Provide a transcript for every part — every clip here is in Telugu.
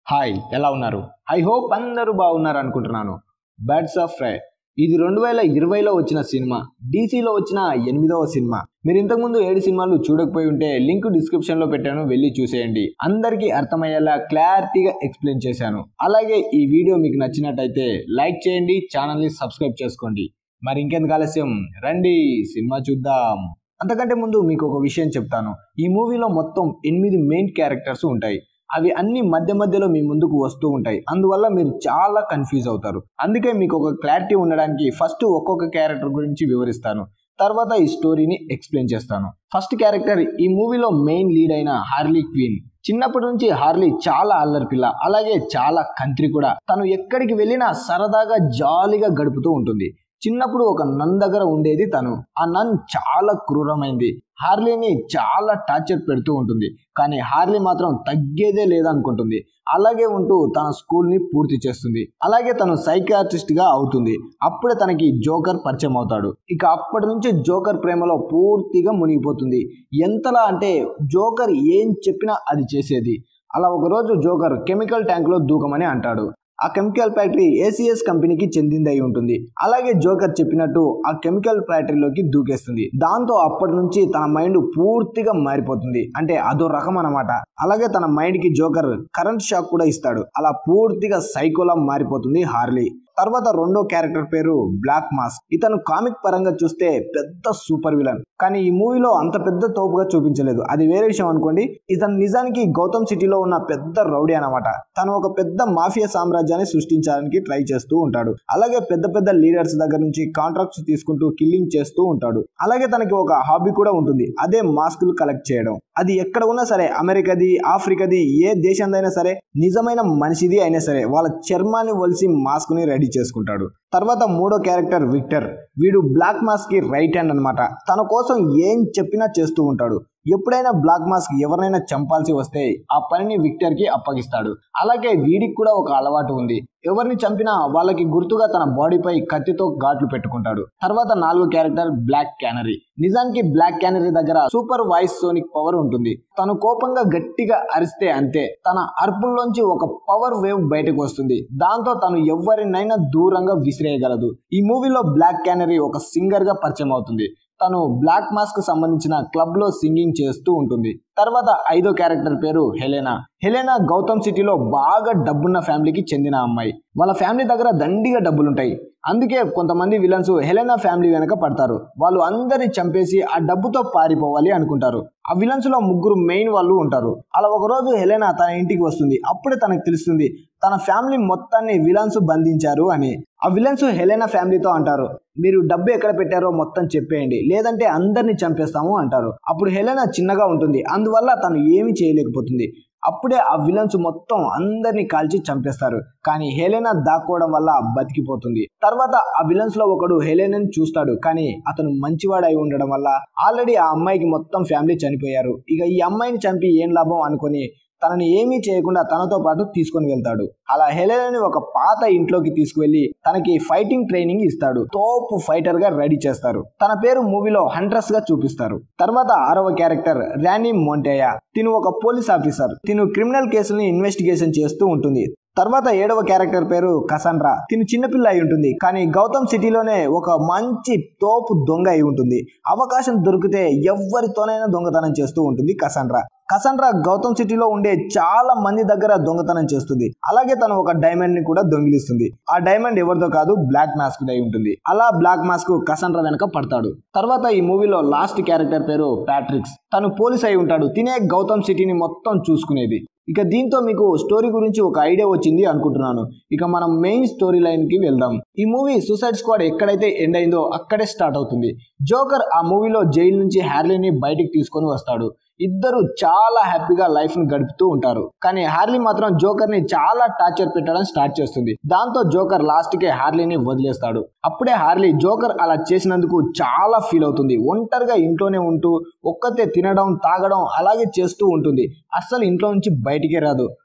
హాయ్ ఎలా ఉన్నారు ఐ హోప్ అందరూ బాగున్నారు అనుకుంటున్నాను బర్డ్స్ ఆఫ్ ఫ్రై ఇది రెండు వేల ఇరవైలో వచ్చిన సినిమా డీసీలో వచ్చిన ఎనిమిదవ సినిమా మీరు ఇంతకుముందు ఏడు సినిమాలు చూడకపోయి ఉంటే లింక్ డిస్క్రిప్షన్లో పెట్టాను వెళ్ళి చూసేయండి అందరికీ అర్థమయ్యేలా క్లారిటీగా ఎక్స్ప్లెయిన్ చేశాను అలాగే ఈ వీడియో మీకు నచ్చినట్టయితే లైక్ చేయండి ఛానల్ని సబ్స్క్రైబ్ చేసుకోండి మరి ఇంకెందుకు ఆలస్యం రండి సినిమా చూద్దాం అంతకంటే ముందు మీకు ఒక విషయం చెప్తాను ఈ మూవీలో మొత్తం ఎనిమిది మెయిన్ క్యారెక్టర్స్ ఉంటాయి అవి అన్ని మధ్య మధ్యలో మీ ముందుకు వస్తూ ఉంటాయి అందువల్ల మీరు చాలా కన్ఫ్యూజ్ అవుతారు అందుకే మీకు ఒక క్లారిటీ ఉండడానికి ఫస్ట్ ఒక్కొక్క క్యారెక్టర్ గురించి వివరిస్తాను తర్వాత ఈ స్టోరీని ఎక్స్ప్లెయిన్ చేస్తాను ఫస్ట్ క్యారెక్టర్ ఈ మూవీలో మెయిన్ లీడ్ అయిన హార్లీ క్వీన్ చిన్నప్పటి నుంచి హార్లీ చాలా అల్లరి పిల్ల అలాగే చాలా కంత్రి కూడా తను ఎక్కడికి వెళ్ళినా సరదాగా జాలీగా గడుపుతూ ఉంటుంది చిన్నప్పుడు ఒక నన్ దగ్గర ఉండేది తను ఆ నన్ చాలా క్రూరమైంది హార్లీని చాలా టార్చర్ పెడుతూ ఉంటుంది కానీ హార్లీ మాత్రం తగ్గేదే లేదనుకుంటుంది అలాగే ఉంటూ తన స్కూల్ని పూర్తి చేస్తుంది అలాగే తను సైకియాట్రిస్ట్ గా అవుతుంది అప్పుడే తనకి జోకర్ పరిచయం అవుతాడు ఇక అప్పటి నుంచి జోకర్ ప్రేమలో పూర్తిగా మునిగిపోతుంది ఎంతలా అంటే జోకర్ ఏం చెప్పినా అది చేసేది అలా ఒకరోజు జోకర్ కెమికల్ ట్యాంక్లో దూకమని అంటాడు ఆ కెమికల్ ఫ్యాక్టరీ ఏసీఎస్ కంపెనీకి చెందిందై ఉంటుంది అలాగే జోకర్ చెప్పినట్టు ఆ కెమికల్ ఫ్యాక్టరీలోకి దూకేస్తుంది దాంతో అప్పటి నుంచి తన మైండ్ పూర్తిగా మారిపోతుంది అంటే అదో రకం అనమాట అలాగే తన మైండ్ కి జోకర్ కరెంట్ షాక్ కూడా ఇస్తాడు అలా పూర్తిగా సైకోలా మారిపోతుంది హార్లీ తర్వాత రెండో క్యారెక్టర్ పేరు బ్లాక్ మాస్క్ ఇతను కామిక్ పరంగా చూస్తే పెద్ద సూపర్ విలన్ కానీ ఈ మూవీలో అంత పెద్ద తోపుగా చూపించలేదు అది వేరే విషయం అనుకోండి ఇతను నిజానికి గౌతమ్ సిటీలో ఉన్న పెద్ద రౌడీ అనమాట తను ఒక పెద్ద మాఫియా సామ్రాజ్యాన్ని సృష్టించడానికి ట్రై చేస్తూ ఉంటాడు అలాగే పెద్ద పెద్ద లీడర్స్ దగ్గర నుంచి కాంట్రాక్ట్స్ తీసుకుంటూ కిల్లింగ్ చేస్తూ ఉంటాడు అలాగే తనకి ఒక హాబీ కూడా ఉంటుంది అదే మాస్కులు కలెక్ట్ చేయడం అది ఎక్కడ ఉన్నా సరే అమెరికాది ఆఫ్రికాది ఏ దేశందైనా సరే నిజమైన మనిషిది అయినా సరే వాళ్ళ చర్మాన్ని వలిసి మాస్క్ ని రెడీ చేసుకుంటాడు తర్వాత మూడో క్యారెక్టర్ విక్టర్ వీడు బ్లాక్ మాస్క్ కి రైట్ హ్యాండ్ అనమాట తన కోసం ఏం చెప్పినా చేస్తూ ఉంటాడు ఎప్పుడైనా బ్లాక్ మాస్క్ ఎవరినైనా చంపాల్సి వస్తే ఆ పనిని విక్టర్ కి అప్పగిస్తాడు అలాగే వీడికి కూడా ఒక అలవాటు ఉంది ఎవరిని చంపినా వాళ్ళకి గుర్తుగా తన బాడీపై కత్తితో ఘాట్లు పెట్టుకుంటాడు తర్వాత నాలుగో క్యారెక్టర్ బ్లాక్ క్యానరీ నిజానికి బ్లాక్ క్యానరీ దగ్గర సూపర్ వాయిస్ సోనిక్ పవర్ ఉంటుంది తను కోపంగా గట్టిగా అరిస్తే అంతే తన అర్పుల్లోంచి ఒక పవర్ వేవ్ బయటకు వస్తుంది దాంతో తను ఎవరినైనా దూరంగా విసిరేయగలదు ఈ మూవీలో బ్లాక్ క్యానరీ ఒక సింగర్ గా పరిచయం అవుతుంది తను బ్లాక్ మాస్క్ సంబంధించిన క్లబ్ లో సింగింగ్ చేస్తూ ఉంటుంది తర్వాత ఐదో క్యారెక్టర్ పేరు హెలెనా హెలెనా గౌతమ్ సిటీలో బాగా డబ్బున్న ఫ్యామిలీకి చెందిన అమ్మాయి వాళ్ళ ఫ్యామిలీ దగ్గర దండిగా డబ్బులుంటాయి అందుకే కొంతమంది విలన్స్ హెలెనా ఫ్యామిలీ వెనక పడతారు వాళ్ళు అందరిని చంపేసి ఆ డబ్బుతో పారిపోవాలి అనుకుంటారు ఆ విలన్స్ లో ముగ్గురు మెయిన్ వాళ్ళు ఉంటారు అలా ఒకరోజు హెలెనా తన ఇంటికి వస్తుంది అప్పుడే తనకు తెలుస్తుంది తన ఫ్యామిలీ మొత్తాన్ని విలన్స్ బంధించారు అని ఆ విలన్స్ హెలెనా ఫ్యామిలీతో అంటారు మీరు డబ్బు ఎక్కడ పెట్టారో మొత్తం చెప్పేయండి లేదంటే అందరిని చంపేస్తాము అంటారు అప్పుడు హెలెనా చిన్నగా ఉంటుంది అందువల్ల తను ఏమీ చేయలేకపోతుంది అప్పుడే ఆ విలన్స్ మొత్తం అందరినీ కాల్చి చంపేస్తారు కానీ హెలెనా దాక్కోవడం వల్ల బతికిపోతుంది తర్వాత ఆ విలన్స్ లో ఒకడు హెలెనని చూస్తాడు కానీ అతను మంచివాడై ఉండడం వల్ల ఆల్రెడీ ఆ అమ్మాయికి మొత్తం ఫ్యామిలీ చనిపోయారు ఇక ఈ అమ్మాయిని చంపి ఏం లాభం అనుకొని తనని ఏమీ చేయకుండా తనతో పాటు తీసుకొని వెళ్తాడు అలా హెలెనని ఒక పాత ఇంట్లోకి తీసుకువెళ్లి తనకి ఫైటింగ్ ట్రైనింగ్ ఇస్తాడు తోపు ఫైటర్ గా రెడీ చేస్తారు తన పేరు మూవీలో హండ్రస్ గా చూపిస్తారు తర్వాత ఆరవ క్యారెక్టర్ రానీ మోంటేయా తిను ఒక పోలీస్ ఆఫీసర్ తిను క్రిమినల్ కేసుల్ని ఇన్వెస్టిగేషన్ చేస్తూ ఉంటుంది తర్వాత ఏడవ క్యారెక్టర్ పేరు కసండ్రా తిను చిన్నపిల్ల అయి ఉంటుంది కానీ గౌతమ్ సిటీలోనే ఒక మంచి తోపు దొంగ అయి ఉంటుంది అవకాశం దొరికితే ఎవరితోనైనా దొంగతనం చేస్తూ ఉంటుంది కసండ్రా కసండ్రా గౌతమ్ సిటీలో ఉండే చాలా మంది దగ్గర దొంగతనం చేస్తుంది అలాగే తను ఒక డైమండ్ ని కూడా దొంగిలిస్తుంది ఆ డైమండ్ ఎవరితో కాదు బ్లాక్ మాస్క్ అయి ఉంటుంది అలా బ్లాక్ మాస్క్ కసండ్రా వెనక పడతాడు తర్వాత ఈ మూవీలో లాస్ట్ క్యారెక్టర్ పేరు ప్యాట్రిక్స్ తను పోలీస్ అయి ఉంటాడు తినే గౌతమ్ సిటీని మొత్తం చూసుకునేది ఇక దీంతో మీకు స్టోరీ గురించి ఒక ఐడియా వచ్చింది అనుకుంటున్నాను ఇక మనం మెయిన్ స్టోరీ లైన్ కి వెళ్దాం ఈ మూవీ సూసైడ్ స్క్వాడ్ ఎక్కడైతే ఎండ్ అయిందో అక్కడే స్టార్ట్ అవుతుంది జోకర్ ఆ మూవీలో జైలు నుంచి హ్యార్లీని బయటికి తీసుకొని వస్తాడు ఇద్దరు చాలా హ్యాపీగా లైఫ్ ని గడుపుతూ ఉంటారు కానీ హార్లీ మాత్రం జోకర్ ని చాలా టార్చర్ పెట్టడం స్టార్ట్ చేస్తుంది దాంతో జోకర్ లాస్ట్ కి హార్లీని వదిలేస్తాడు అప్పుడే హార్లీ జోకర్ అలా చేసినందుకు చాలా ఫీల్ అవుతుంది ఒంటరిగా ఇంట్లోనే ఉంటూ ఒక్కతే తినడం తాగడం అలాగే చేస్తూ ఉంటుంది అస్సలు ఇంట్లో నుంచి బయటికే రాదు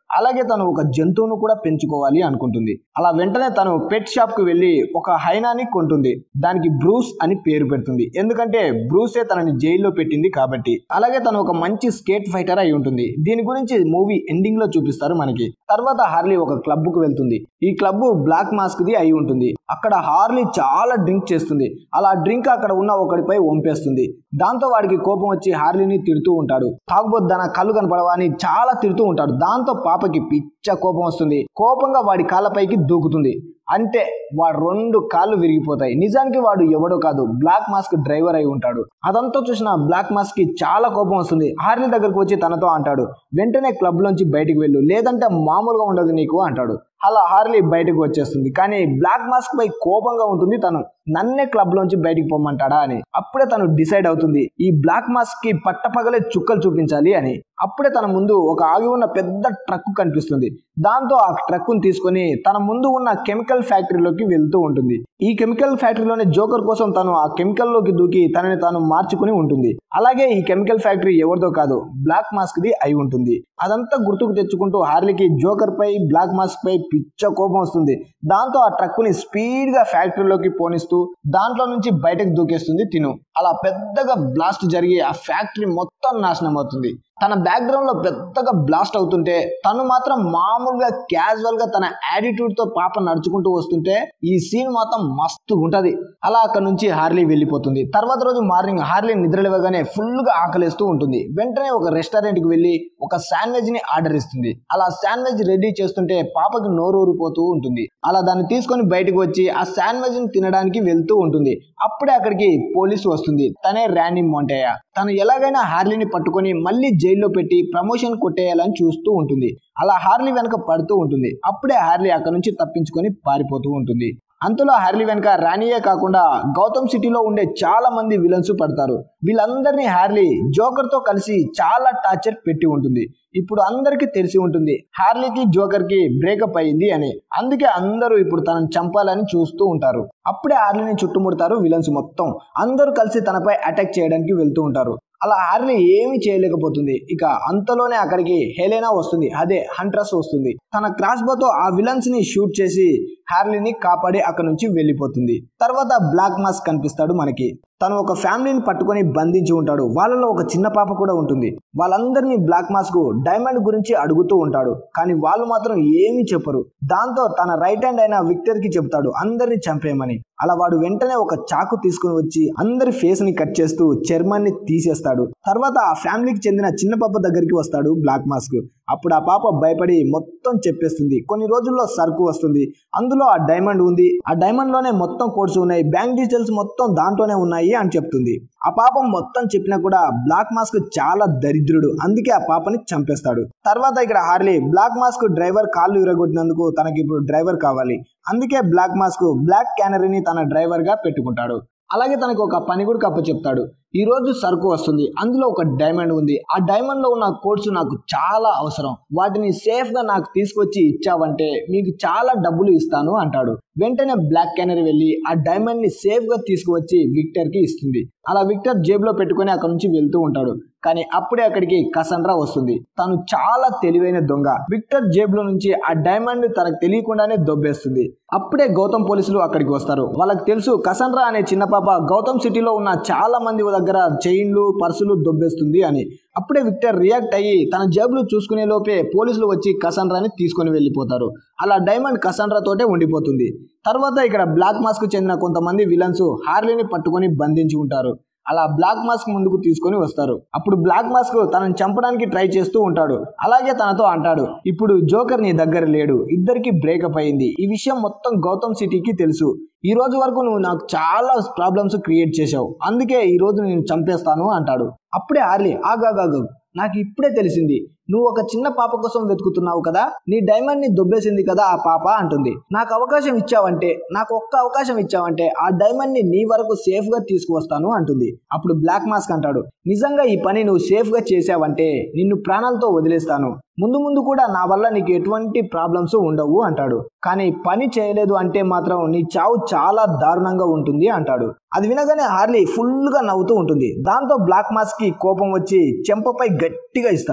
అలాగే తను ఒక జంతువును కూడా పెంచుకోవాలి అనుకుంటుంది అలా వెంటనే తను పెట్ షాప్ కు వెళ్ళి ఒక హైనాని కొంటుంది దానికి బ్రూస్ అని పేరు పెడుతుంది ఎందుకంటే బ్రూసే తనని జైల్లో పెట్టింది కాబట్టి అలాగే తను ఒక మంచి స్కేట్ ఫైటర్ అయి ఉంటుంది దీని గురించి మూవీ ఎండింగ్ లో చూపిస్తారు మనకి తర్వాత హార్లీ ఒక క్లబ్ కు వెళ్తుంది ఈ క్లబ్ బ్లాక్ మాస్క్ ది అయి ఉంటుంది అక్కడ హార్లీ చాలా డ్రింక్ చేస్తుంది అలా డ్రింక్ అక్కడ ఉన్న ఒకడిపై వంపేస్తుంది దాంతో వాడికి కోపం వచ్చి హార్లీని తిడుతూ ఉంటాడు తాగుబోద్దు తన కళ్ళు కనపడవా అని చాలా తిడుతూ ఉంటాడు దాంతో పాపకి పిచ్చ కోపం వస్తుంది కోపంగా వాడి కాళ్ళపైకి దూకుతుంది అంటే వాడు రెండు కాళ్ళు విరిగిపోతాయి నిజానికి వాడు ఎవడో కాదు బ్లాక్ మాస్క్ డ్రైవర్ అయి ఉంటాడు అదంతా చూసిన బ్లాక్ మాస్క్ కి చాలా కోపం వస్తుంది హార్లీ దగ్గరకు వచ్చి తనతో అంటాడు వెంటనే క్లబ్ లోంచి బయటికి వెళ్ళు లేదంటే మామూలుగా ఉండదు నీకు అంటాడు అలా హార్లీ బయటకు వచ్చేస్తుంది కానీ బ్లాక్ మాస్క్ పై కోపంగా ఉంటుంది తను నన్నే క్లబ్ లోంచి బయటికి పొమ్మంటాడా అని అప్పుడే తను డిసైడ్ అవుతుంది ఈ బ్లాక్ మాస్క్ కి పట్టపగలే చుక్కలు చూపించాలి అని అప్పుడే తన ముందు ఒక ఆగి ఉన్న పెద్ద ట్రక్ కనిపిస్తుంది దాంతో ఆ ట్రక్కును తీసుకొని తన ముందు ఉన్న కెమికల్ ఫ్యాక్టరీలోకి వెళ్తూ ఉంటుంది ఈ కెమికల్ ఫ్యాక్టరీలోనే జోకర్ కోసం తను ఆ కెమికల్ లోకి దూకి తనని తాను మార్చుకుని ఉంటుంది అలాగే ఈ కెమికల్ ఫ్యాక్టరీ ఎవరిదో కాదు బ్లాక్ మాస్క్ ది అయి ఉంటుంది అదంతా గుర్తుకు తెచ్చుకుంటూ హార్లీకి జోకర్ పై బ్లాక్ మాస్క్ పై పిచ్చ కోపం వస్తుంది దాంతో ఆ ట్రక్కుని స్పీడ్ గా ఫ్యాక్టరీలోకి పోనిస్తూ దాంట్లో నుంచి బయటకు దూకేస్తుంది తిను అలా పెద్దగా బ్లాస్ట్ జరిగి ఆ ఫ్యాక్టరీ మొత్తం నాశనం అవుతుంది తన బ్యాక్గ్రౌండ్ లో పెద్దగా బ్లాస్ట్ అవుతుంటే తను మాత్రం మామూలుగా క్యాజువల్ గా తన యాటిట్యూడ్ తో పాప నడుచుకుంటూ వస్తుంటే ఈ సీన్ మాత్రం మస్తు ఉంటది అలా అక్కడ నుంచి హార్లీ వెళ్ళిపోతుంది తర్వాత రోజు మార్నింగ్ హార్లీ నిద్రలేవగానే ఫుల్ గా ఆకలిస్తూ ఉంటుంది వెంటనే ఒక రెస్టారెంట్ కి వెళ్ళి ఒక శాండ్విచ్ ని ఆర్డర్ ఇస్తుంది అలా శాండ్విచ్ రెడీ చేస్తుంటే పాపకి నోరు ఊరిపోతూ ఉంటుంది అలా దాన్ని తీసుకొని బయటకు వచ్చి ఆ శాండ్విచ్ ని తినడానికి వెళ్తూ ఉంటుంది అప్పుడే అక్కడికి పోలీసు వస్తుంది తనే ర్యానీ మోంటేయ తను ఎలాగైనా హార్లీని పట్టుకొని మళ్ళీ జైల్లో పెట్టి ప్రమోషన్ కొట్టేయాలని చూస్తూ ఉంటుంది అలా హార్లీ వెనక పడుతూ ఉంటుంది అప్పుడే హార్లీ అక్కడ నుంచి తప్పించుకొని పారిపోతూ ఉంటుంది అంతలో హార్లీ వెనక రాణియే కాకుండా గౌతమ్ సిటీలో ఉండే చాలా మంది విలన్స్ పడతారు వీళ్ళందరినీ హార్లీ జోకర్ తో కలిసి చాలా టార్చర్ పెట్టి ఉంటుంది ఇప్పుడు అందరికీ తెలిసి ఉంటుంది హార్లీకి జోకర్ కి బ్రేకప్ అయింది అని అందుకే అందరూ ఇప్పుడు తనని చంపాలని చూస్తూ ఉంటారు అప్పుడే హార్లీని చుట్టుముడతారు విలన్స్ మొత్తం అందరూ కలిసి తనపై అటాక్ చేయడానికి వెళ్తూ ఉంటారు అలా హార్లీ ఏమీ చేయలేకపోతుంది ఇక అంతలోనే అక్కడికి హెలెనా వస్తుంది అదే హంట్రస్ వస్తుంది తన క్రాస్ బోతో ఆ విలన్స్ ని షూట్ చేసి హార్లీని కాపాడి అక్కడ నుంచి వెళ్ళిపోతుంది తర్వాత బ్లాక్ మాస్క్ కనిపిస్తాడు మనకి తను ఒక ఫ్యామిలీని పట్టుకొని బంధించి ఉంటాడు వాళ్ళలో ఒక చిన్న పాప కూడా ఉంటుంది వాళ్ళందరినీ బ్లాక్ మాస్క్ డైమండ్ గురించి అడుగుతూ ఉంటాడు కానీ వాళ్ళు మాత్రం ఏమీ చెప్పరు దాంతో తన రైట్ హ్యాండ్ అయిన విక్టర్ కి చెప్తాడు అందరిని చంపేయమని అలా వాడు వెంటనే ఒక చాకు తీసుకుని వచ్చి అందరి ఫేస్ ని కట్ చేస్తూ చర్మాన్ని తీసేస్తాడు తర్వాత ఆ ఫ్యామిలీకి చెందిన చిన్న పాప దగ్గరికి వస్తాడు బ్లాక్ మాస్క్ అప్పుడు ఆ పాప భయపడి మొత్తం చెప్పేస్తుంది కొన్ని రోజుల్లో సరుకు వస్తుంది అందులో ఆ డైమండ్ ఉంది ఆ డైమండ్ లోనే మొత్తం కోడ్స్ ఉన్నాయి బ్యాంక్ డీటెయిల్స్ మొత్తం దాంట్లోనే ఉన్నాయి అని చెప్తుంది ఆ పాపం మొత్తం చెప్పినా కూడా బ్లాక్ మాస్క్ చాలా దరిద్రుడు అందుకే ఆ పాపని చంపేస్తాడు తర్వాత ఇక్కడ హార్లీ బ్లాక్ మాస్క్ డ్రైవర్ కాళ్ళు విరగొట్టినందుకు తనకి ఇప్పుడు డ్రైవర్ కావాలి అందుకే బ్లాక్ మాస్క్ బ్లాక్ క్యానరీని తన డ్రైవర్ గా పెట్టుకుంటాడు అలాగే తనకు ఒక పని కూడా కప్ప చెప్తాడు ఈ రోజు సరుకు వస్తుంది అందులో ఒక డైమండ్ ఉంది ఆ డైమండ్ లో ఉన్న కోడ్స్ నాకు చాలా అవసరం వాటిని సేఫ్ గా నాకు తీసుకొచ్చి ఇచ్చావంటే మీకు చాలా డబ్బులు ఇస్తాను అంటాడు వెంటనే బ్లాక్ క్యానరీ వెళ్ళి ఆ డైమండ్ ని సేఫ్ గా తీసుకువచ్చి విక్టర్ కి ఇస్తుంది అలా విక్టర్ జేబులో పెట్టుకుని అక్కడ నుంచి వెళ్తూ ఉంటాడు కానీ అప్పుడే అక్కడికి కసండ్రా వస్తుంది తను చాలా తెలివైన దొంగ విక్టర్ జేబులో నుంచి ఆ డైమండ్ తనకు తెలియకుండానే దొబ్బేస్తుంది అప్పుడే గౌతమ్ పోలీసులు అక్కడికి వస్తారు వాళ్ళకి తెలుసు కసండ్రా అనే చిన్న పాప గౌతమ్ సిటీలో ఉన్న చాలా మంది దగ్గర చైన్లు పర్సులు దొబ్బేస్తుంది అని అప్పుడే విక్టర్ రియాక్ట్ అయ్యి తన జేబులు చూసుకునే లోపే పోలీసులు వచ్చి కసండ్రాని తీసుకొని వెళ్ళిపోతారు అలా డైమండ్ కసండ్రా తోటే ఉండిపోతుంది తర్వాత ఇక్కడ బ్లాక్ మాస్క్ చెందిన కొంతమంది విలన్స్ హార్లీని పట్టుకొని బంధించి ఉంటారు అలా బ్లాక్ మాస్క్ ముందుకు తీసుకొని వస్తారు అప్పుడు బ్లాక్ మాస్క్ తనని చంపడానికి ట్రై చేస్తూ ఉంటాడు అలాగే తనతో అంటాడు ఇప్పుడు జోకర్ నీ దగ్గర లేడు ఇద్దరికి బ్రేకప్ అయింది ఈ విషయం మొత్తం గౌతమ్ సిటీకి తెలుసు ఈ రోజు వరకు నువ్వు నాకు చాలా ప్రాబ్లమ్స్ క్రియేట్ చేశావు అందుకే ఈ రోజు నేను చంపేస్తాను అంటాడు అప్పుడే ఆర్లీ ఆగాగాగు నాకు ఇప్పుడే తెలిసింది నువ్వు ఒక చిన్న పాప కోసం వెతుకుతున్నావు కదా నీ డైమండ్ ని దొబ్బేసింది కదా ఆ పాప అంటుంది నాకు అవకాశం ఇచ్చావంటే నాకు ఒక్క అవకాశం ఇచ్చావంటే ఆ డైమండ్ ని నీ వరకు సేఫ్ గా తీసుకువస్తాను అంటుంది అప్పుడు బ్లాక్ మాస్క్ అంటాడు నిజంగా ఈ పని నువ్వు సేఫ్ గా చేసావంటే నిన్ను ప్రాణాలతో వదిలేస్తాను ముందు ముందు కూడా నా వల్ల నీకు ఎటువంటి ప్రాబ్లమ్స్ ఉండవు అంటాడు కానీ పని చేయలేదు అంటే మాత్రం నీ చావు చాలా దారుణంగా ఉంటుంది అంటాడు అది వినగానే హార్లీ ఫుల్ గా నవ్వుతూ ఉంటుంది దాంతో బ్లాక్ మాస్క్ కి కోపం వచ్చి చెంపపై గట్టిగా ఇస్తాడు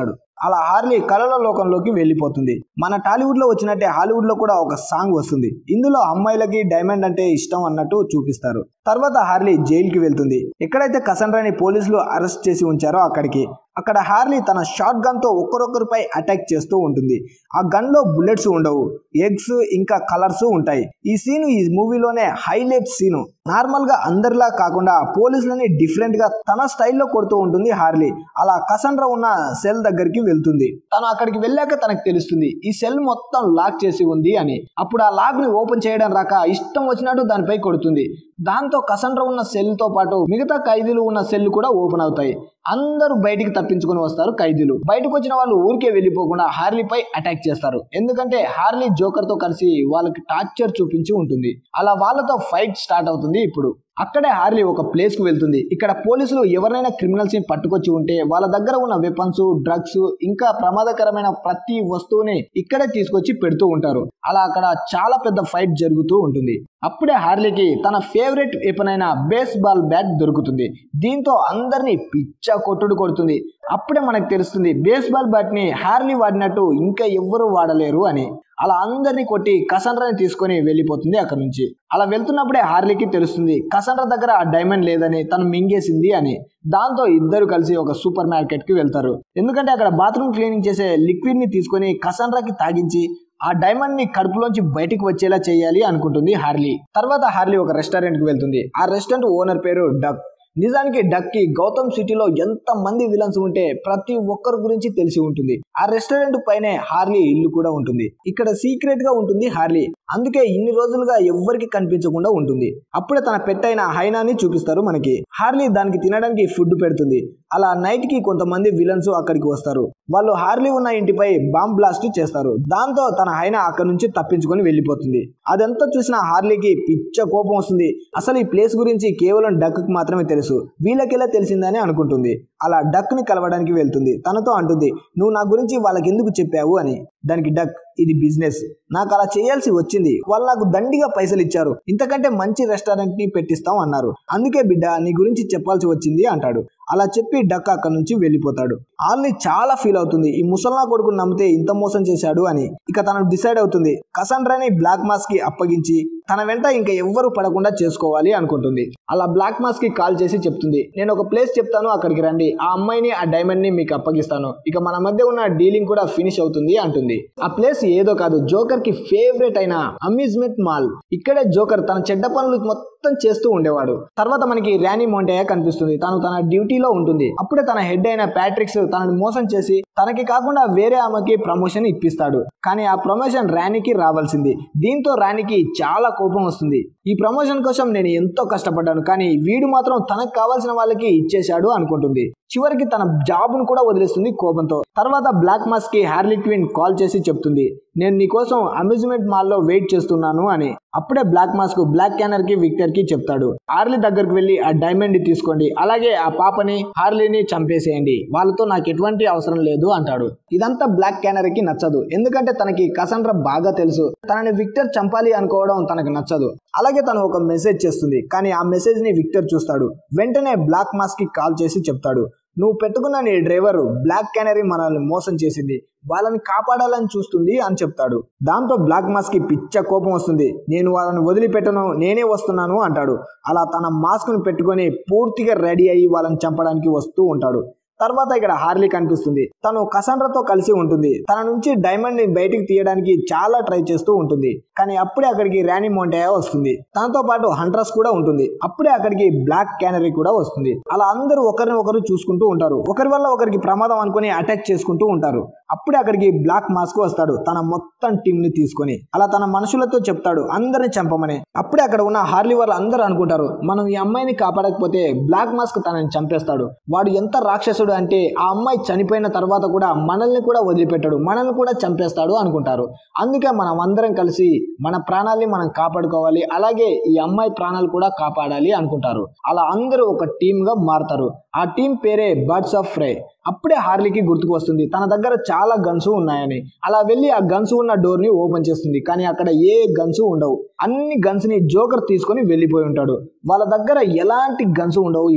అలా హార్లీ కళల లోకంలోకి వెళ్ళిపోతుంది మన టాలీవుడ్ లో వచ్చినట్టే హాలీవుడ్ లో కూడా ఒక సాంగ్ వస్తుంది ఇందులో అమ్మాయిలకి డైమండ్ అంటే ఇష్టం అన్నట్టు చూపిస్తారు తర్వాత హార్లీ జైలుకి వెళ్తుంది ఎక్కడైతే కసన్రాని పోలీసులు అరెస్ట్ చేసి ఉంచారో అక్కడికి అక్కడ హార్లీ తన షార్ట్ గన్ తో ఒక్కరొక్కరిపై అటాక్ చేస్తూ ఉంటుంది ఆ గన్ లో బుల్లెట్స్ ఉండవు ఎగ్స్ ఇంకా కలర్స్ ఉంటాయి ఈ సీన్ ఈ మూవీలోనే హైలైట్ సీను నార్మల్ గా అందరిలా కాకుండా పోలీసులని డిఫరెంట్ గా తన స్టైల్లో కొడుతూ ఉంటుంది హార్లీ అలా కసన్రా ఉన్న సెల్ దగ్గరికి వెళ్తుంది తను అక్కడికి వెళ్ళాక తనకు తెలుస్తుంది ఈ సెల్ మొత్తం లాక్ చేసి ఉంది అని అప్పుడు ఆ లాక్ ని ఓపెన్ చేయడం రాక ఇష్టం వచ్చినట్టు దానిపై కొడుతుంది దాంతో కసండ్ర ఉన్న సెల్ తో పాటు మిగతా ఖైదీలు ఉన్న సెల్ కూడా ఓపెన్ అవుతాయి అందరూ బయటికి తప్పించుకొని వస్తారు ఖైదీలు బయటకు వచ్చిన వాళ్ళు ఊరికే వెళ్ళిపోకుండా హార్లీపై అటాక్ చేస్తారు ఎందుకంటే హార్లీ జోకర్ తో కలిసి వాళ్ళకి టార్చర్ చూపించి ఉంటుంది అలా వాళ్ళతో ఫైట్ స్టార్ట్ అవుతుంది ఇప్పుడు అక్కడే హార్లీ ఒక ప్లేస్ కు వెళ్తుంది ఇక్కడ పోలీసులు ఎవరైనా క్రిమినల్స్ ని పట్టుకొచ్చి ఉంటే వాళ్ళ దగ్గర ఉన్న వెపన్స్ డ్రగ్స్ ఇంకా ప్రమాదకరమైన ప్రతి వస్తువుని ఇక్కడే తీసుకొచ్చి పెడుతూ ఉంటారు అలా అక్కడ చాలా పెద్ద ఫైట్ జరుగుతూ ఉంటుంది అప్పుడే హార్లీకి తన ఫేవరెట్ వెపన్ అయిన బేస్ బాల్ బ్యాట్ దొరుకుతుంది దీంతో అందరినీ పిచ్చ కొట్టుడు కొడుతుంది అప్పుడే మనకు తెలుస్తుంది బేస్ బాల్ బ్యాట్ ని హార్లీ వాడినట్టు ఇంకా ఎవ్వరూ వాడలేరు అని అలా అందరినీ కొట్టి కసండ్రాని తీసుకొని వెళ్ళిపోతుంది అక్కడ నుంచి అలా వెళ్తున్నప్పుడే హార్లీకి తెలుస్తుంది కసండ్ర దగ్గర ఆ డైమండ్ లేదని తను మింగేసింది అని దాంతో ఇద్దరు కలిసి ఒక సూపర్ మార్కెట్ కి వెళ్తారు ఎందుకంటే అక్కడ బాత్రూమ్ క్లీనింగ్ చేసే లిక్విడ్ ని తీసుకొని కసండ్రాకి తాగించి ఆ డైమండ్ ని కడుపులోంచి బయటికి వచ్చేలా చేయాలి అనుకుంటుంది హార్లీ తర్వాత హార్లీ ఒక రెస్టారెంట్ కి వెళ్తుంది ఆ రెస్టారెంట్ ఓనర్ పేరు డక్ నిజానికి డక్ కి గౌతమ్ సిటీలో ఎంత మంది విలన్స్ ఉంటే ప్రతి ఒక్కరి గురించి తెలిసి ఉంటుంది ఆ రెస్టారెంట్ పైనే హార్లీ ఇల్లు కూడా ఉంటుంది ఇక్కడ సీక్రెట్ గా ఉంటుంది హార్లీ అందుకే ఇన్ని రోజులుగా ఎవ్వరికి కనిపించకుండా ఉంటుంది అప్పుడే తన పెట్టైన హైనాని చూపిస్తారు మనకి హార్లీ దానికి తినడానికి ఫుడ్ పెడుతుంది అలా నైట్ కి కొంతమంది విలన్స్ అక్కడికి వస్తారు వాళ్ళు హార్లీ ఉన్న ఇంటిపై బాంబ్ బ్లాస్ట్ చేస్తారు దాంతో తన హైనా అక్కడి నుంచి తప్పించుకొని వెళ్ళిపోతుంది అదంతా చూసిన హార్లీకి పిచ్చ కోపం వస్తుంది అసలు ఈ ప్లేస్ గురించి కేవలం డక్ మాత్రమే తెలుసు వీళ్ళకెలా తెలిసిందని అనుకుంటుంది అలా డక్ ని కలవడానికి వెళ్తుంది తనతో అంటుంది నువ్వు నా గురించి వాళ్ళకి ఎందుకు చెప్పావు అని దానికి డక్ ఇది బిజినెస్ నాకు అలా చేయాల్సి వచ్చింది వాళ్ళు నాకు దండిగా పైసలు ఇచ్చారు ఇంతకంటే మంచి రెస్టారెంట్ ని పెట్టిస్తాం అన్నారు అందుకే బిడ్డ నీ గురించి చెప్పాల్సి వచ్చింది అంటాడు అలా చెప్పి డక్ అక్కడి నుంచి వెళ్ళిపోతాడు ఆల్ని చాలా ఫీల్ అవుతుంది ఈ ముసల్నా కొడుకుని నమ్మితే ఇంత మోసం చేశాడు అని ఇక తను డిసైడ్ అవుతుంది కసండ్రాని బ్లాక్ మాస్ కి అప్పగించి తన వెంట ఇంకా ఎవ్వరు పడకుండా చేసుకోవాలి అనుకుంటుంది అలా బ్లాక్ మాస్ కి కాల్ చేసి చెప్తుంది నేను ఒక ప్లేస్ చెప్తాను అక్కడికి రండి ఆ అమ్మాయిని ఆ డైమండ్ ని మీకు అప్పగిస్తాను ఇక మన మధ్య ఉన్న డీలింగ్ కూడా ఫినిష్ అవుతుంది అంటుంది ఆ ప్లేస్ ఏదో కాదు జోకర్ కి ఫేవరెట్ అయిన అమ్యూజ్మెంట్ మాల్ ఇక్కడే జోకర్ తన చెడ్డ పనులు మొత్తం చేస్తూ ఉండేవాడు తర్వాత మనకి ర్యానీ మోంటేయ కనిపిస్తుంది తను తన డ్యూటీలో ఉంటుంది అప్పుడే తన హెడ్ అయిన ప్యాట్రిక్స్ తనని మోసం చేసి తనకి కాకుండా వేరే ఆమెకి ప్రమోషన్ ఇప్పిస్తాడు కానీ ఆ ప్రమోషన్ రాణికి రావాల్సింది దీంతో రాణికి చాలా కోపం వస్తుంది ఈ ప్రమోషన్ కోసం నేను ఎంతో కష్టపడ్డాను కానీ వీడు మాత్రం తనకు కావాల్సిన వాళ్ళకి ఇచ్చేశాడు అనుకుంటుంది చివరికి తన జాబ్ను కూడా వదిలేస్తుంది కోపంతో తర్వాత బ్లాక్ మాస్ కి హార్లీ క్వీన్ కాల్ చేసి చెప్తుంది నేను నీకోసం అమ్యూజ్మెంట్ మాల్లో వెయిట్ చేస్తున్నాను అని అప్పుడే బ్లాక్ మాస్ కు బ్లాక్ క్యానర్ కి విక్టర్ కి చెప్తాడు హార్లీ దగ్గరకు వెళ్ళి ఆ డైమండ్ ని తీసుకోండి అలాగే ఆ పాపని హార్లీని చంపేసేయండి వాళ్ళతో నాకు ఎటువంటి అవసరం లేదు అంటాడు ఇదంతా బ్లాక్ క్యానర్ కి నచ్చదు ఎందుకంటే తనకి కసండ్ర బాగా తెలుసు తనని విక్టర్ చంపాలి అనుకోవడం తనకు నచ్చదు అలాగే తను ఒక మెసేజ్ చేస్తుంది కానీ ఆ మెసేజ్ ని విక్టర్ చూస్తాడు వెంటనే బ్లాక్ మాస్ కి కాల్ చేసి చెప్తాడు నువ్వు పెట్టుకున్న నీ డ్రైవర్ బ్లాక్ క్యానరీ మనల్ని మోసం చేసింది వాళ్ళని కాపాడాలని చూస్తుంది అని చెప్తాడు దాంతో బ్లాక్ మాస్ కి పిచ్చ కోపం వస్తుంది నేను వాళ్ళని వదిలిపెట్టను నేనే వస్తున్నాను అంటాడు అలా తన మాస్క్ ను పెట్టుకొని పూర్తిగా రెడీ అయ్యి వాళ్ళని చంపడానికి వస్తూ ఉంటాడు తర్వాత ఇక్కడ హార్లీ కనిపిస్తుంది తను కసండ్రతో కలిసి ఉంటుంది తన నుంచి డైమండ్ ని బయటికి తీయడానికి చాలా ట్రై చేస్తూ ఉంటుంది కానీ అప్పుడే అక్కడికి రాణి మోంటయా వస్తుంది తనతో పాటు హంట్రస్ కూడా ఉంటుంది అప్పుడే అక్కడికి బ్లాక్ క్యానరీ కూడా వస్తుంది అలా అందరూ ఒకరిని ఒకరు చూసుకుంటూ ఉంటారు ఒకరి వల్ల ఒకరికి ప్రమాదం అనుకుని అటాక్ చేసుకుంటూ ఉంటారు అప్పుడే అక్కడికి బ్లాక్ మాస్క్ వస్తాడు తన మొత్తం టీం ని తీసుకొని అలా తన మనుషులతో చెప్తాడు అందరిని చంపమని అప్పుడే అక్కడ ఉన్న హార్లీ వాళ్ళు అందరూ అనుకుంటారు మనం ఈ అమ్మాయిని కాపాడకపోతే బ్లాక్ మాస్క్ తనని చంపేస్తాడు వాడు ఎంత రాక్షసుడు అంటే ఆ అమ్మాయి చనిపోయిన తర్వాత కూడా మనల్ని కూడా వదిలిపెట్టాడు మనల్ని కూడా చంపేస్తాడు అనుకుంటారు అందుకే మనం అందరం కలిసి మన ప్రాణాల్ని మనం కాపాడుకోవాలి అలాగే ఈ అమ్మాయి ప్రాణాలు కూడా కాపాడాలి అనుకుంటారు అలా అందరూ ఒక టీమ్ గా మారుతారు ఆ టీం పేరే బర్డ్స్ ఆఫ్ ఫ్రై అప్పుడే హార్లీకి గుర్తుకు వస్తుంది తన దగ్గర చాలా గన్స్ ఉన్నాయని అలా వెళ్ళి ఆ గన్స్ ఉన్న డోర్ ని ఓపెన్ చేస్తుంది కానీ అక్కడ ఏ గన్స్ ఉండవు అన్ని గన్స్ ని జోకర్ తీసుకొని వెళ్ళిపోయి ఉంటాడు వాళ్ళ దగ్గర ఎలాంటి గన్స్ ఉండవు ఇప్పుడు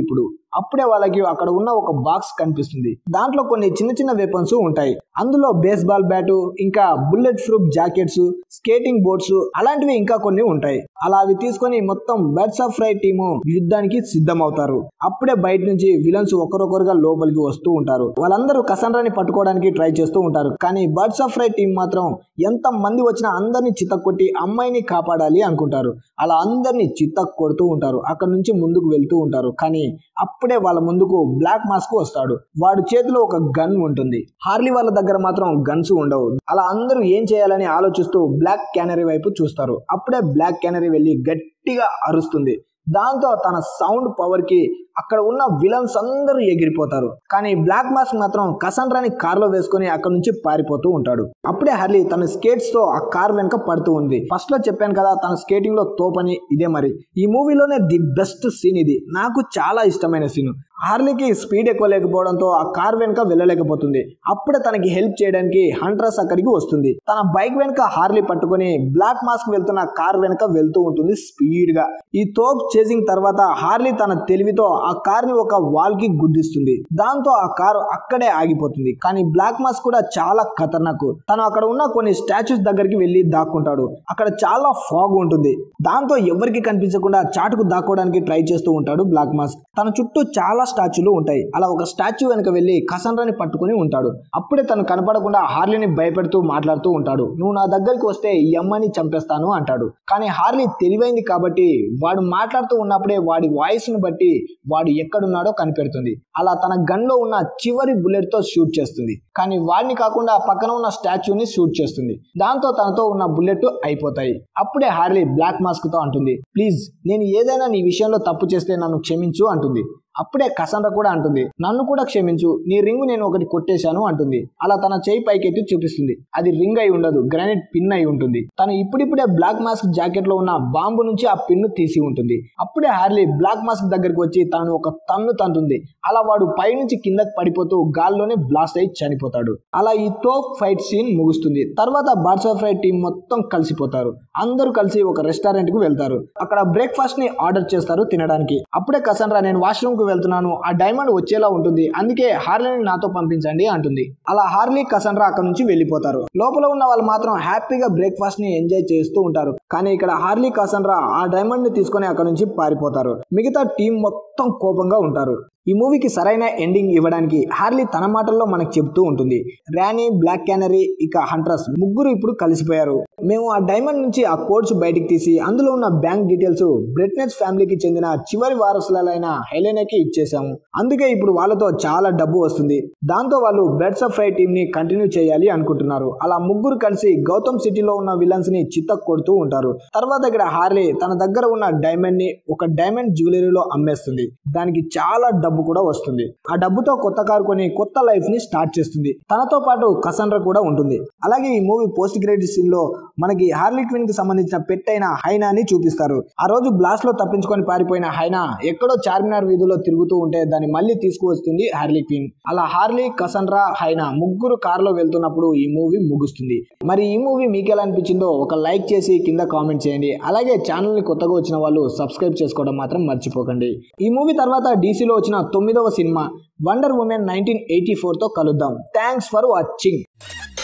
అప్పుడే వాళ్ళకి అక్కడ ఉన్న ఒక బాక్స్ కనిపిస్తుంది దాంట్లో కొన్ని చిన్న చిన్న వెపన్స్ ఉంటాయి అందులో బేస్బాల్ బ్యాటు ఇంకా bulletproof jackets skating boards అలాంటివి ఇంకా కొన్ని ఉంటాయి అలా అవి తీసుకొని మొత్తం బర్డ్స్ ఆఫ్ ఫ్రై టీము యుద్ధానికి సిద్ధమవుతారు అప్పుడే బయట నుంచి విలన్స్ ఒకరొకరుగా లోపలికి వస్తూ ఉంటారు వాళ్ళందరూ కసండ్రాని పట్టుకోవడానికి ట్రై చేస్తూ ఉంటారు కానీ బర్డ్స్ ఆఫ్ ఫ్రై టీం మాత్రం ఎంత మంది వచ్చినా అందరినీ చిత్తకొట్టి అమ్మాయిని కాపాడాలి అనుకుంటారు అలా అందరినీ చిత్త కొడుతూ ఉంటారు అక్కడ నుంచి ముందుకు వెళ్తూ ఉంటారు కానీ అప్పుడే వాళ్ళ ముందుకు బ్లాక్ మాస్క్ వస్తాడు వాడి చేతిలో ఒక గన్ ఉంటుంది హార్లీ వాళ్ళ దగ్గర మాత్రం గన్స్ ఉండవు అలా అందరూ ఏం చేయాలని ఆలోచిస్తూ బ్లాక్ క్యానరీ వైపు చూస్తారు అప్పుడే బ్లాక్ క్యానరీ వెళ్ళి గట్టిగా అరుస్తుంది దాంతో తన సౌండ్ పవర్ కి అక్కడ ఉన్న విలన్స్ అందరూ ఎగిరిపోతారు కానీ బ్లాక్ మాస్క్ మాత్రం కసండ్రాని కార్లో వేసుకొని అక్కడ నుంచి పారిపోతూ ఉంటాడు అప్పుడే హర్లీ తన స్కేట్స్ తో ఆ కార్ వెనక పడుతూ ఉంది ఫస్ట్ లో చెప్పాను కదా తన స్కేటింగ్ లో తోపని ఇదే మరి ఈ మూవీలోనే ది బెస్ట్ సీన్ ఇది నాకు చాలా ఇష్టమైన సీన్ హార్లీకి స్పీడ్ ఎక్కువ లేకపోవడంతో ఆ కార్ వెనుక వెళ్ళలేకపోతుంది అప్పుడే తనకి హెల్ప్ చేయడానికి హంట్రస్ అక్కడికి వస్తుంది తన బైక్ వెనుక హార్లీ పట్టుకొని బ్లాక్ మాస్క్ వెళ్తున్న కార్ వెనుక వెళ్తూ ఉంటుంది స్పీడ్ గా ఈ తోప్ చేసింగ్ తర్వాత హార్లీ తన తెలివితో ఆ కార్ ని ఒక వాల్ కి గుద్దిస్తుంది దాంతో ఆ కారు అక్కడే ఆగిపోతుంది కానీ బ్లాక్ మాస్క్ కూడా చాలా ఖతర్నాక్ తను అక్కడ ఉన్న కొన్ని స్టాచ్యూస్ దగ్గరికి వెళ్లి దాక్కుంటాడు అక్కడ చాలా ఫాగ్ ఉంటుంది దాంతో ఎవరికి కనిపించకుండా చాటుకు దాక్కోవడానికి ట్రై చేస్తూ ఉంటాడు బ్లాక్ మాస్క్ తన చుట్టూ చాలా స్టాచ్యూలు ఉంటాయి అలా ఒక స్టాచ్యూ వెనక వెళ్లి కసండ్రాని పట్టుకుని ఉంటాడు అప్పుడే తను కనపడకుండా హార్లీని భయపెడుతూ మాట్లాడుతూ ఉంటాడు నువ్వు నా దగ్గరికి వస్తే ఈ అమ్మని చంపేస్తాను అంటాడు కానీ హార్లీ తెలివైంది కాబట్టి వాడు మాట్లాడుతూ ఉన్నప్పుడే వాడి వాయిస్ ను బట్టి వాడు ఎక్కడున్నాడో కనిపెడుతుంది అలా తన గన్ లో ఉన్న చివరి బుల్లెట్ తో షూట్ చేస్తుంది కానీ వాడిని కాకుండా పక్కన ఉన్న స్టాచ్యూని షూట్ చేస్తుంది దాంతో తనతో ఉన్న బుల్లెట్ అయిపోతాయి అప్పుడే హార్లీ బ్లాక్ మాస్క్ తో అంటుంది ప్లీజ్ నేను ఏదైనా నీ విషయంలో తప్పు చేస్తే నన్ను క్షమించు అంటుంది అప్పుడే కసండ్ర కూడా అంటుంది నన్ను కూడా క్షమించు నీ రింగ్ నేను ఒకటి కొట్టేశాను అంటుంది అలా తన చేయి పైకెత్తి చూపిస్తుంది అది రింగ్ అయి ఉండదు గ్రానైట్ పిన్ అయి ఉంటుంది తను ఇప్పుడిప్పుడే బ్లాక్ మాస్క్ జాకెట్ లో ఉన్న బాంబు నుంచి ఆ పిన్ను తీసి ఉంటుంది అప్పుడే హార్లీ బ్లాక్ మాస్క్ దగ్గరికి వచ్చి తను ఒక తన్ను తంతుంది అలా వాడు పైనుంచి కిందకి పడిపోతూ గాల్లోనే బ్లాస్ట్ అయి చనిపోతాడు అలా ఈ తోప్ ఫైట్ సీన్ ముగుస్తుంది తర్వాత బార్స్ ఆఫ్ ఫైట్ టీం మొత్తం కలిసిపోతారు అందరూ కలిసి ఒక రెస్టారెంట్ కు వెళ్తారు అక్కడ బ్రేక్ఫాస్ట్ ని ఆర్డర్ చేస్తారు తినడానికి అప్పుడే కసండ్రా నేను వాష్రూమ్ కు వెళ్తున్నాను ఆ డైమండ్ వచ్చేలా ఉంటుంది అందుకే హార్లీని నాతో పంపించండి అంటుంది అలా హార్లీ కసండ్రా అక్కడ నుంచి వెళ్ళిపోతారు లోపల ఉన్న వాళ్ళు మాత్రం హ్యాపీగా బ్రేక్ఫాస్ట్ ని ఎంజాయ్ చేస్తూ ఉంటారు కానీ ఇక్కడ హార్లీ కసండ్రా ఆ డైమండ్ ని తీసుకొని అక్కడ నుంచి పారిపోతారు మిగతా టీం మొత్తం కోపంగా ఉంటారు ఈ మూవీకి సరైన ఎండింగ్ ఇవ్వడానికి హార్లీ తన మాటల్లో మనకు చెప్తూ ఉంటుంది రానీ బ్లాక్ క్యానరీ ఇక హంట్రస్ ముగ్గురు ఇప్పుడు కలిసిపోయారు మేము ఆ డైమండ్ నుంచి ఆ కోడ్స్ బయటికి తీసి అందులో ఉన్న బ్యాంక్ డీటెయిల్స్ బ్రిట్నెస్ ఫ్యామిలీకి చెందిన చివరి వారసులైన హెలెనాకి ఇచ్చేసాము అందుకే ఇప్పుడు వాళ్ళతో చాలా డబ్బు వస్తుంది దాంతో వాళ్ళు బెడ్స్ ఆఫ్ ఫ్రై టీమ్ ని కంటిన్యూ చేయాలి అనుకుంటున్నారు అలా ముగ్గురు కలిసి గౌతమ్ సిటీలో ఉన్న విలన్స్ ని చిత్త కొడుతూ ఉంటారు తర్వాత ఇక్కడ హార్లీ తన దగ్గర ఉన్న డైమండ్ ని ఒక డైమండ్ జ్యువెలరీలో అమ్మేస్తుంది దానికి చాలా డబ్బు కూడా వస్తుంది ఆ డబ్బుతో కొత్త కారు కొని కొత్త లైఫ్ ని స్టార్ట్ చేస్తుంది తనతో పాటు కసండ్ర కూడా ఉంటుంది అలాగే ఈ మూవీ పోస్ట్ క్రెడిట్ సీన్ లో మనకి హార్లీ క్విన్ కి సంబంధించిన పెట్ అయిన హైనాని చూపిస్తారు ఆ రోజు బ్లాస్ట్ లో తప్పించుకొని పారిపోయిన హైనా ఎక్కడో చార్మినార్ వీధిలో తిరుగుతూ ఉంటే దాన్ని మళ్ళీ తీసుకువస్తుంది హార్లీ క్విన్ అలా హార్లీ కసండ్రా హైనా ముగ్గురు కారులో వెళ్తున్నప్పుడు ఈ మూవీ ముగుస్తుంది మరి ఈ మూవీ మీకు ఎలా అనిపించిందో ఒక లైక్ చేసి కింద కామెంట్ చేయండి అలాగే ఛానల్ ని కొత్తగా వచ్చిన వాళ్ళు సబ్స్క్రైబ్ చేసుకోవడం మాత్రం మర్చిపోకండి ఈ మూవీ తర్వాత డీసీలో వచ్చిన తొమ్మిదవ సినిమా వండర్ ఉమెన్ నైన్టీన్ ఎయిటీ ఫోర్తో కలుద్దాం థ్యాంక్స్ ఫర్ వాచింగ్